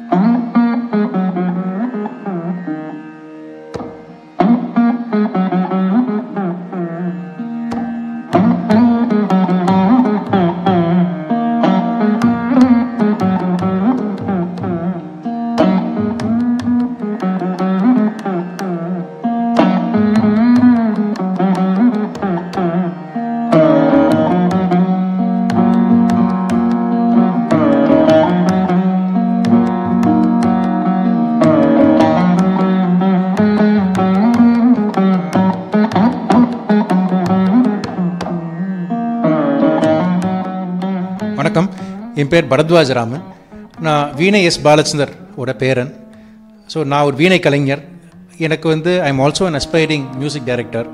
வணக்கம் என் பேர் பரத்வாஜ் ராமன் நான் வீணை எஸ் பாலச்சந்தர் ஓட பேரன் ஸோ நான் ஒரு வீணை கலைஞர் எனக்கு வந்து I am also an aspiring music director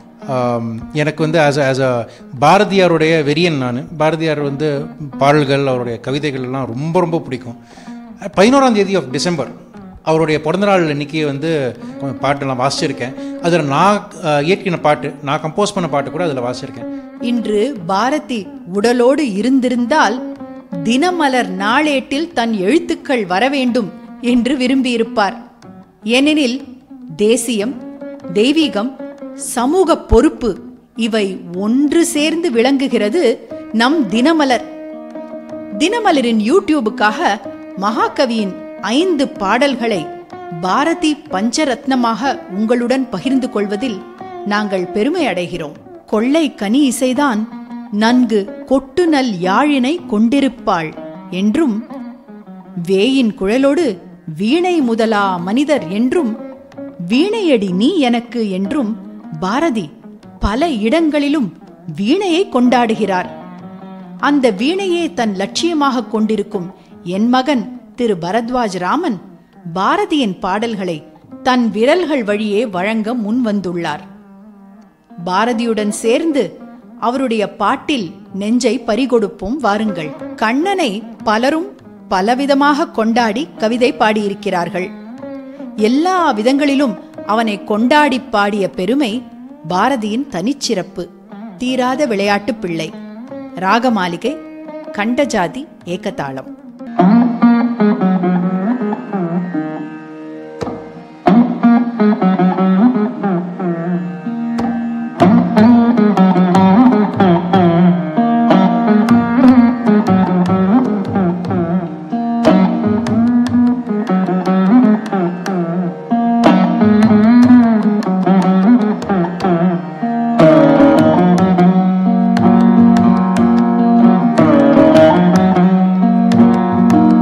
எனக்கு வந்து ஆஸ் ஆஸ் அ பாரதியாருடைய வெறியன் நான் பாரதியார் வந்து பாடல்கள் அவருடைய கவிதைகள் எல்லாம் ரொம்ப ரொம்ப பிடிக்கும் பதினோராம் தேதி ஆஃப் டிசம்பர் அவருடைய பிறந்தநாள் அன்னைக்கு வந்து கொஞ்சம் பாட்டெல்லாம் வாசிச்சிருக்கேன் அதில் நான் அஹ், இயற்றின பாட்டு நான் கம்போஸ் பண்ண பாட்டு கூட அதில் வாசிச்சிருக்கேன் இன்று பாரதி உடலோடு இருந்திருந்தால் தினமலர் நாளேட்டில் தன் எழுத்துக்கள் வரவேண்டும் என்று விரும்பியிருப்பார் ஏனெனில் தேசியம் தெய்வீகம் சமூக பொறுப்பு இவை ஒன்று சேர்ந்து விளங்குகிறது நம் தினமலர் தினமலரின் யூடியூபுக்காக மகாகவியின் ஐந்து பாடல்களை பாரதி பஞ்சரத்னமாக உங்களுடன் பகிர்ந்து கொள்வதில் நாங்கள் பெருமை அடைகிறோம் கொள்ளை கனி இசைதான் நன்கு கொட்டுநல் யாழினை கொண்டிருப்பாள் என்றும் வேயின் குழலோடு வீணை முதலா மனிதர் என்றும் வீணையடி நீ எனக்கு என்றும் பாரதி பல இடங்களிலும் வீணையை கொண்டாடுகிறார் அந்த வீணையே தன் லட்சியமாக கொண்டிருக்கும் என் மகன் திரு பரத்வாஜ் ராமன் பாரதியின் பாடல்களை தன் விரல்கள் வழியே வழங்க முன்வந்துள்ளார் பாரதியுடன் சேர்ந்து அவருடைய பாட்டில் நெஞ்சை பறிகொடுப்போம் வாருங்கள் கண்ணனை பலரும் பலவிதமாக கொண்டாடி கவிதை பாடியிருக்கிறார்கள் எல்லா விதங்களிலும் அவனை கொண்டாடி பாடிய பெருமை பாரதியின் தனிச்சிறப்பு தீராத விளையாட்டு பிள்ளை ராகமாளிகை கண்டஜாதி ஏகதாளம் ஆ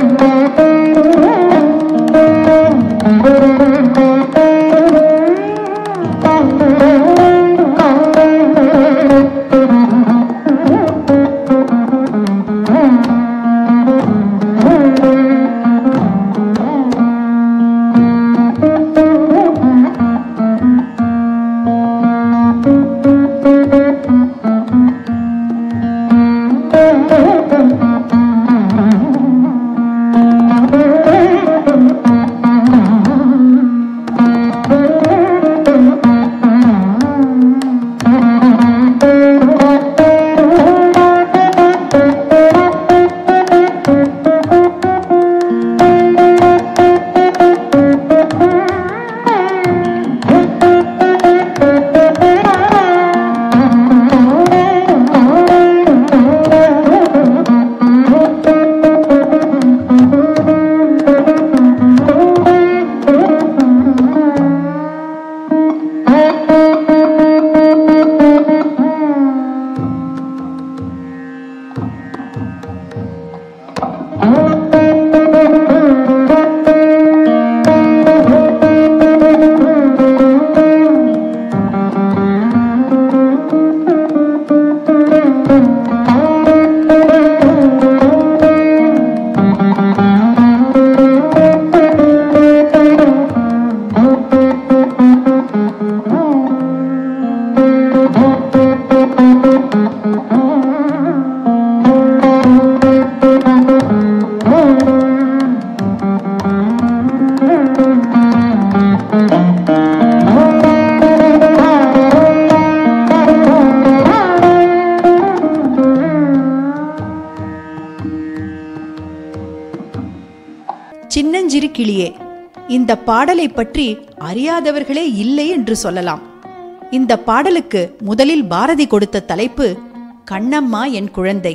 சின்னஞ்சிறு கிளியே இந்த பாடலை பற்றி அறியாதவர்களே இல்லை என்று சொல்லலாம் இந்த பாடலுக்கு முதலில் பாரதி கொடுத்த தலைப்பு கண்ணம்மா என் குழந்தை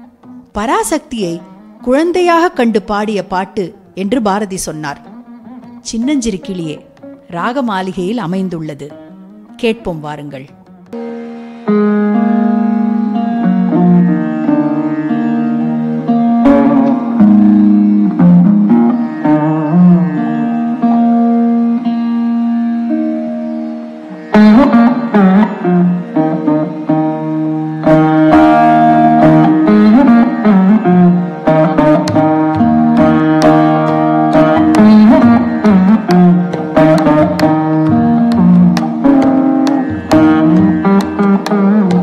பராசக்தியை குழந்தையாக கண்டு பாடிய பாட்டு என்று பாரதி சொன்னார் சின்னஞ்சிறு கிளியே ராகமாளிகையில் அமைந்துள்ளது கேட்போம் வாருங்கள் Thank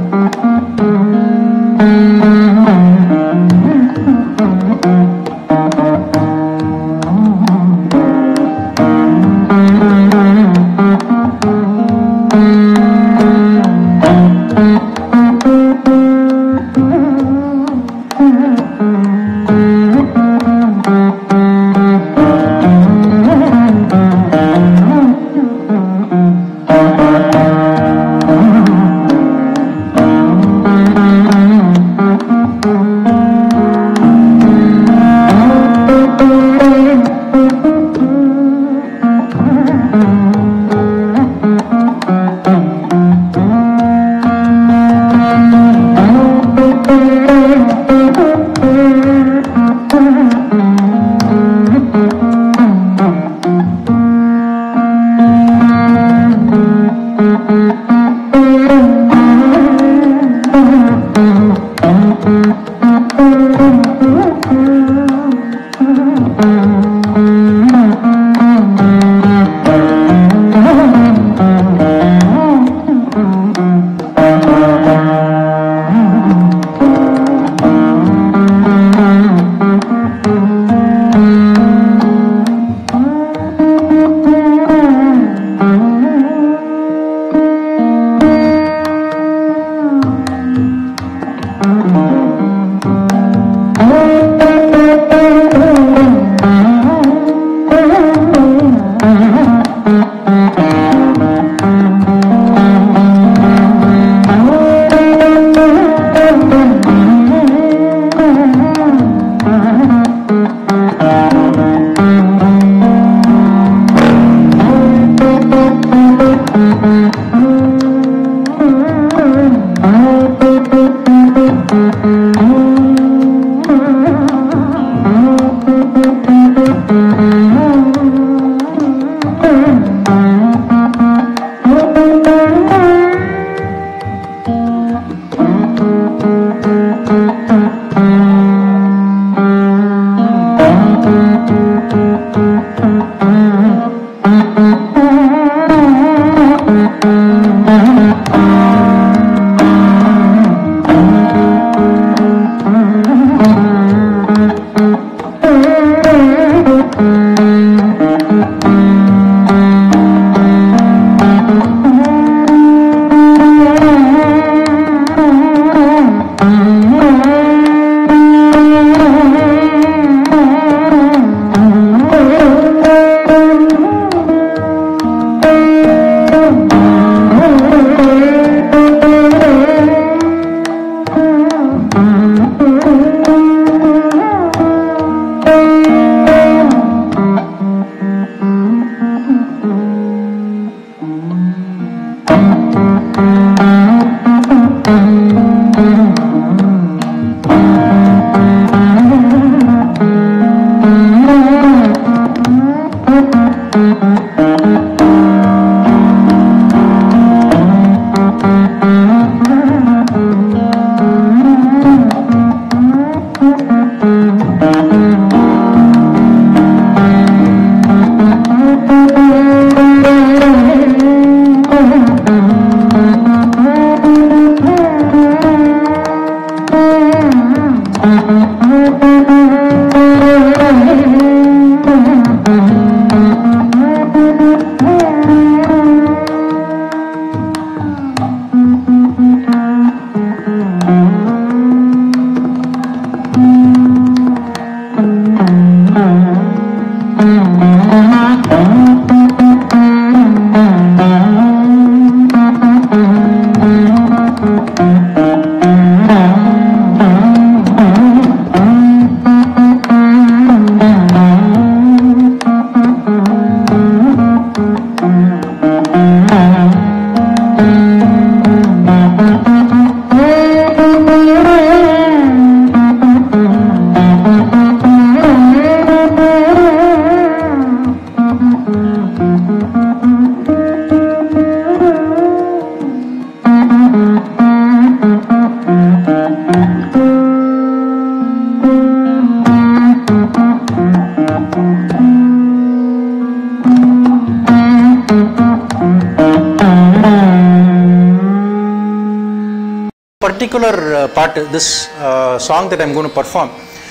பர்டிகுலர் பாட்டு this song that I'm gonna perform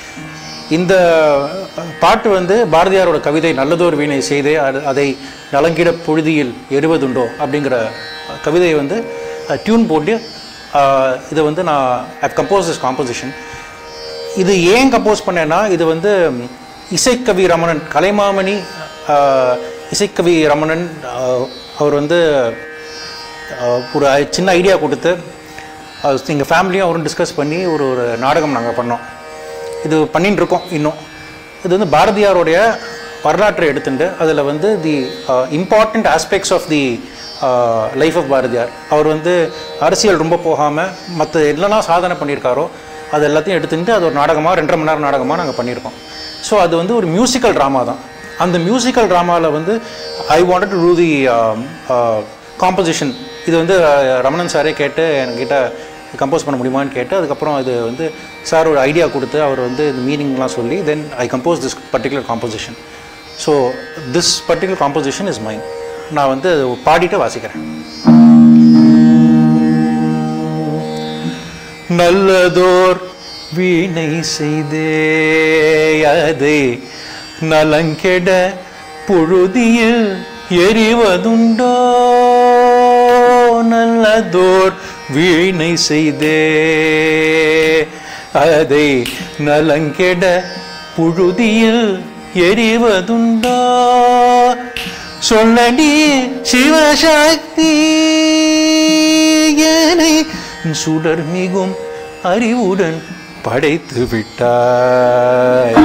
இந்த பாட்டு வந்து பாரதியாரோட கவிதை நல்லதோர் வீணை செய்தே அது அதை நலங்கிட புழுதியில் எருவதுண்டோ அப்படிங்கிற கவிதையை வந்து டியூன் போட்டு அஹ், இதை வந்து நான் ஐ கம்போஸ் திஸ் காம்போசிஷன் இது ஏன் கம்போஸ் பண்ணேன்னா இது வந்து ம், இசைக்கவி ரமணன் கலைமாமணி அஹ், இசைக்கவி ரமணன் அஹ், அவர் வந்து அஹ், ஒரு ஐ- சின்ன ஐடியா கொடுத்து எங்கள் ஃபேமிலியும் அவரும் டிஸ்கஸ் பண்ணி ஒரு ஒரு நாடகம் நாங்கள் பண்ணோம் இது பண்ணிட்டு இருக்கோம் இன்னும் இது வந்து பாரதியாருடைய வரலாற்றை எடுத்துட்டு அதில் வந்து the important aspects of the life of Bharathiyar அவர் வந்து அரசியல் ரொம்ப போகாமல் மற்ற என்னெல்லாம் சாதனை பண்ணியிருக்காரோ அது எல்லாத்தையும் எடுத்துட்டு அது ஒரு நாடகமாக ரெண்டரை மணி நேரம் நாடகமாக நாங்கள் பண்ணியிருக்கோம் ஸோ அது வந்து ஒரு மியூசிக்கல் ட்ராமா தான் அந்த மியூசிக்கல் ட்ராமாவில் வந்து I wanted to do the composition இது வந்து அஹ், ரமணன் சாரே கேட்டு என்கிட்ட கம்போஸ் பண்ண முடியுமான்னு கேட்டு அதுக்கப்புறம் இது வந்து சார் ஒரு ஐடியா கொடுத்து அவர் வந்து இந்த மீனிங்லாம் சொல்லி then I compose this particular composition so this particular composition is mine நான் வந்து பாடிட்டு வாசிக்கிறேன் நல்லதோர் வீணை செய்தே அதை நலங்கெட புழுதியில் எறிவதுண்டோ நல்லதோர் வீணை செய்தே அதை நலங்கெட புழுதியில் எறிவதுண்டோ சொல்லடி சிவசக்தி என்னை சுடர் மிகும் அறிவுடன் படைத்து விட்டாய்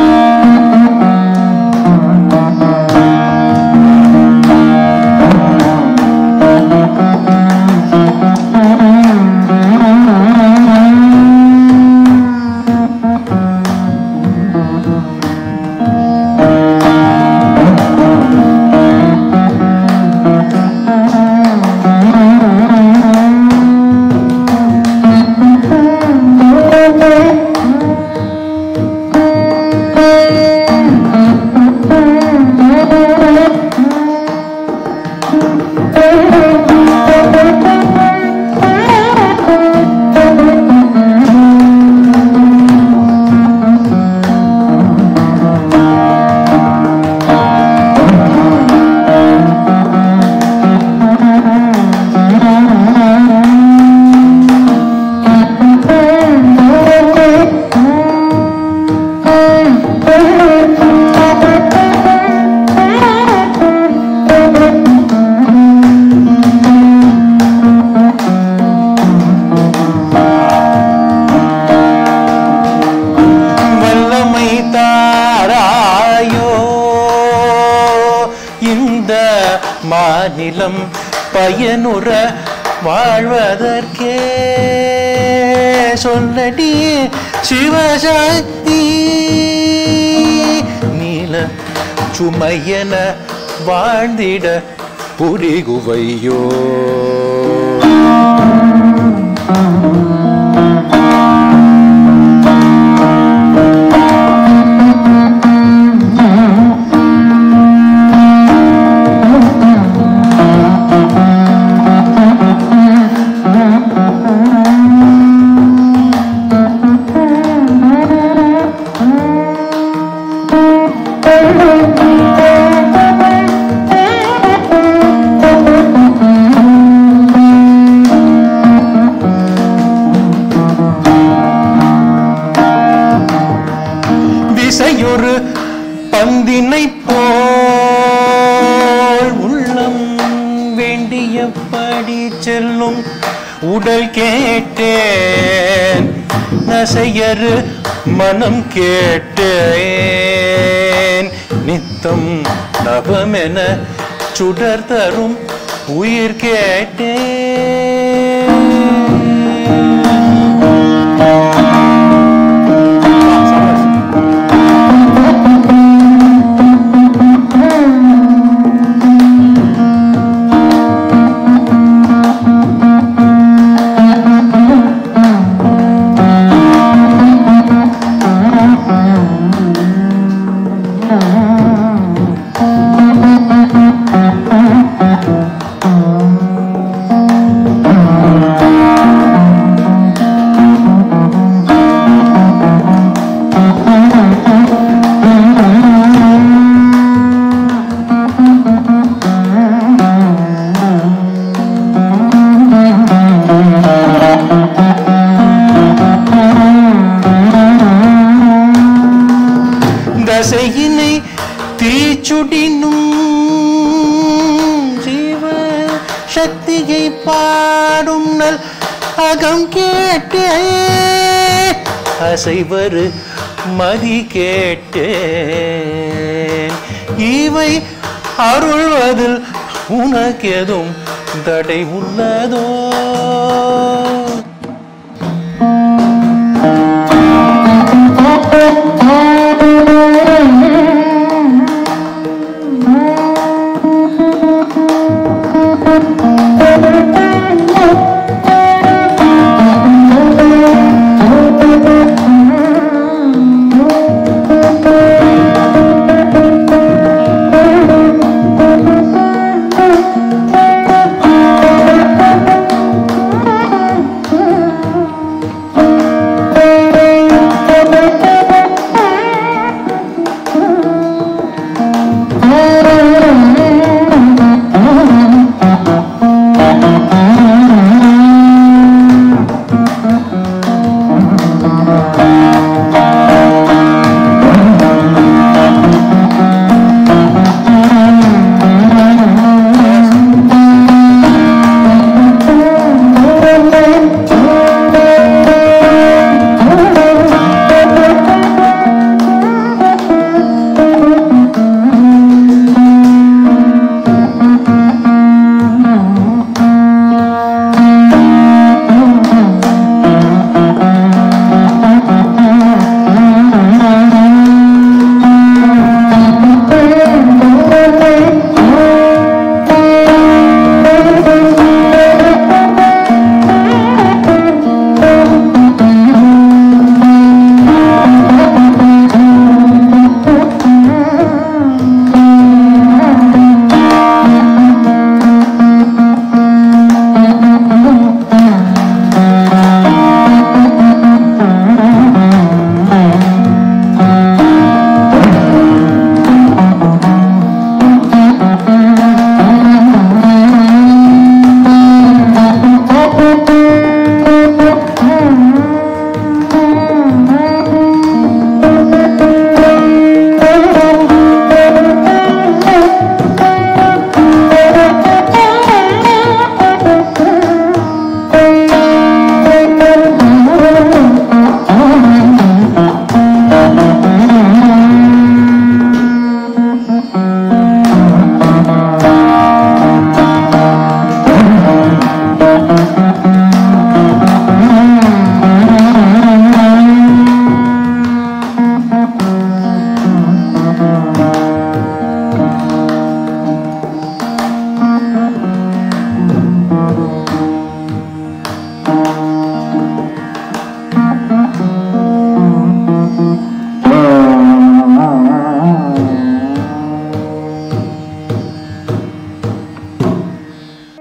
மாநிலம் பயனுற வாழ்வதற்கே சொல்லடி சிவசக்தி நீல சுமையென வாழ்ந்திட புரிகுவையோ விசையொரு பந்தினை போல் உள்ளம் வேண்டியபடி செல்லும் உடல் கேட்டேன் நசையரு மனம் கேட்டேன் நித்தம் நவமென சுடர் தரும் உயிர் கேட்டேன் தசையினை தீச்சுடினும் ஜீவ சக்தியை பாடும் நல் அகம் கேட்டே அசைவரு மதி கேட்டேன் இவை அருள்வதில் உனக்கெதும் தடை உள்ளதோ Thank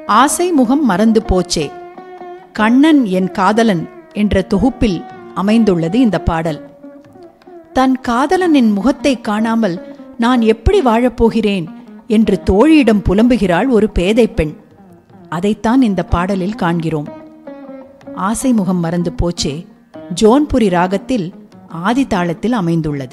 ஆசை முகம் மறந்து போச்சே கண்ணன் என் காதலன் என்ற தொகுப்பில் அமைந்துள்ளது இந்த பாடல் தன் காதலனின் முகத்தை காணாமல் நான் எப்படி வாழப்போகிறேன் என்று தோழியிடம் புலம்புகிறாள் ஒரு பேதை பெண் அதைத்தான் இந்த பாடலில் காண்கிறோம் ஆசை முகம் மறந்து போச்சே ஜோன்புரி ராகத்தில் ஆதி தாளத்தில் அமைந்துள்ளது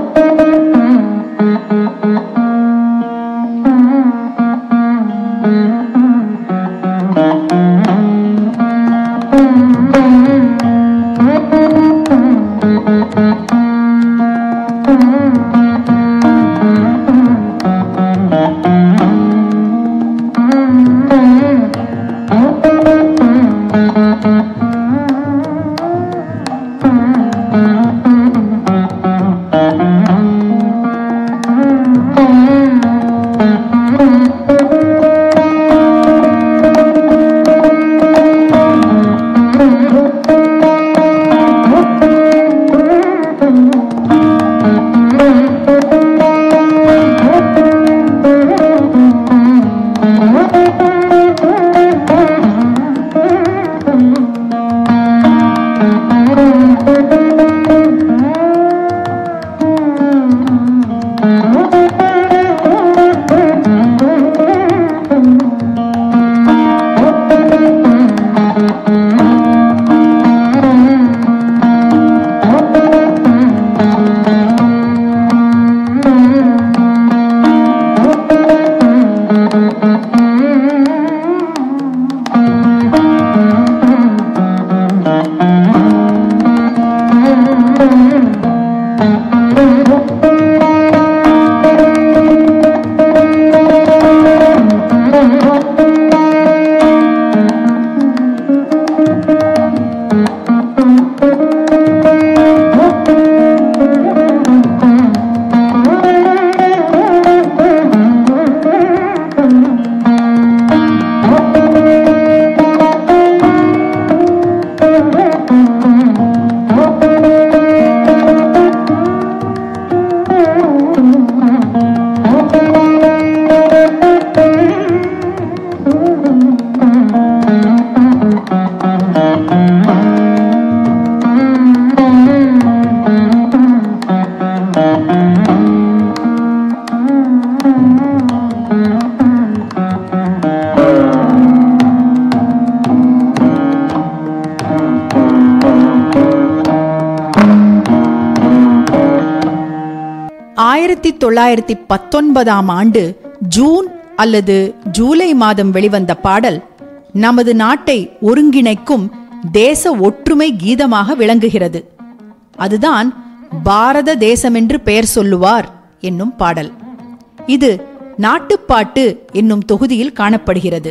ஆயிரத்தி தொள்ளாயிரத்தி பத்தொன்பதாம் ஆண்டு ஜூன் அல்லது ஜூலை மாதம் வெளிவந்த பாடல் நமது நாட்டை ஒருங்கிணைக்கும் தேச ஒற்றுமை கீதமாக விளங்குகிறது அதுதான் பாரத தேசமென்று பெயர் சொல்லுவார் என்னும் பாடல் இது நாட்டுப்பாட்டு என்னும் தொகுதியில் காணப்படுகிறது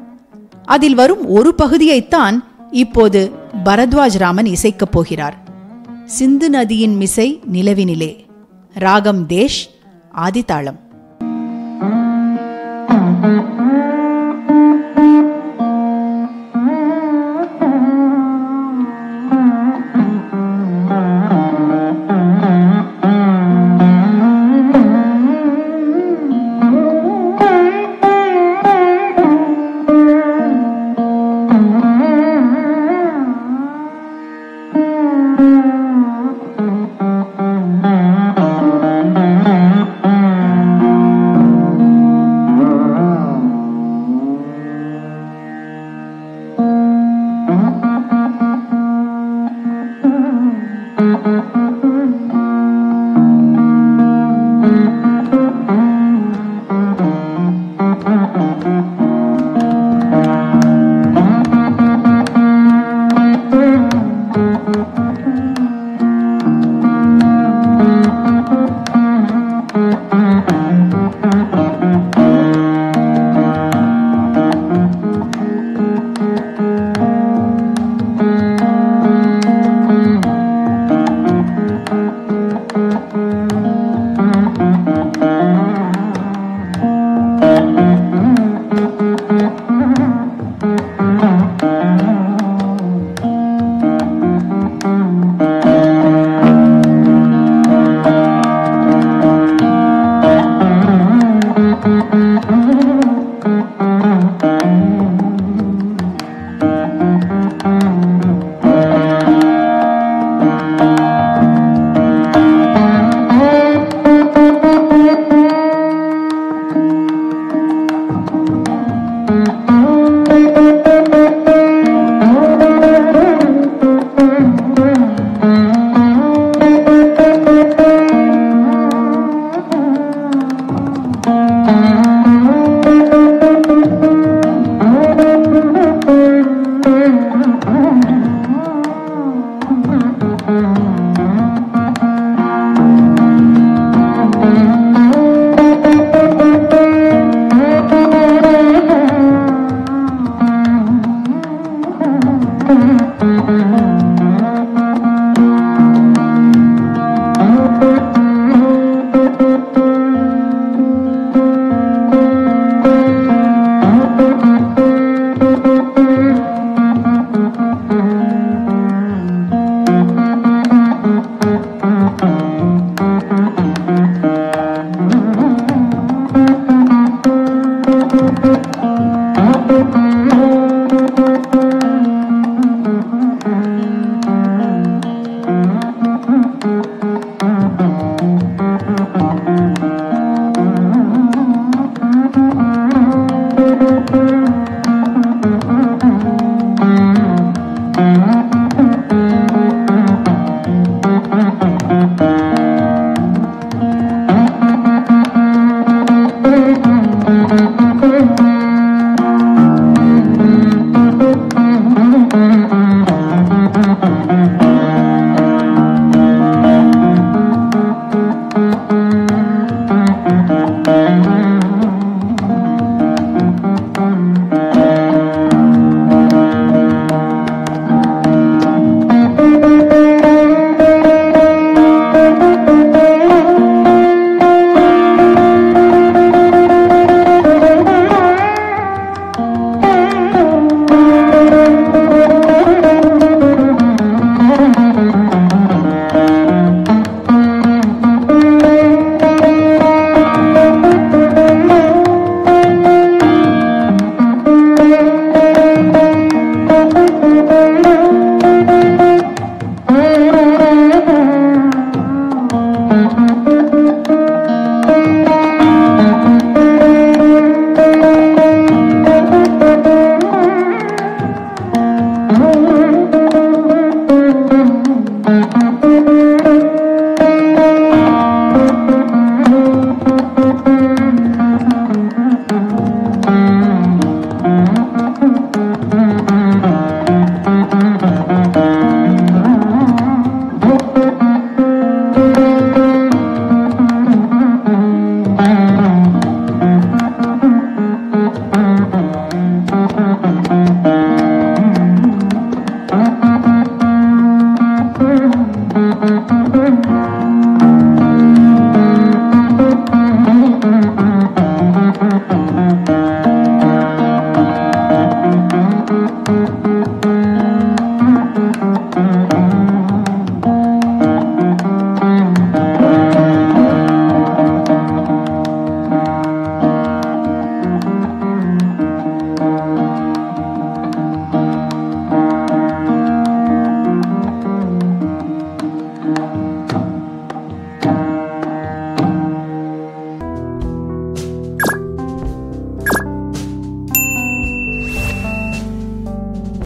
அதில் வரும் ஒரு பகுதியைத்தான் இப்போது பரத்வாஜ் ராமன் இசைக்கப் போகிறார் சிந்து நதியின் மிசை நிலவினிலே ராகம் தேஷ் ஆதிதாளம்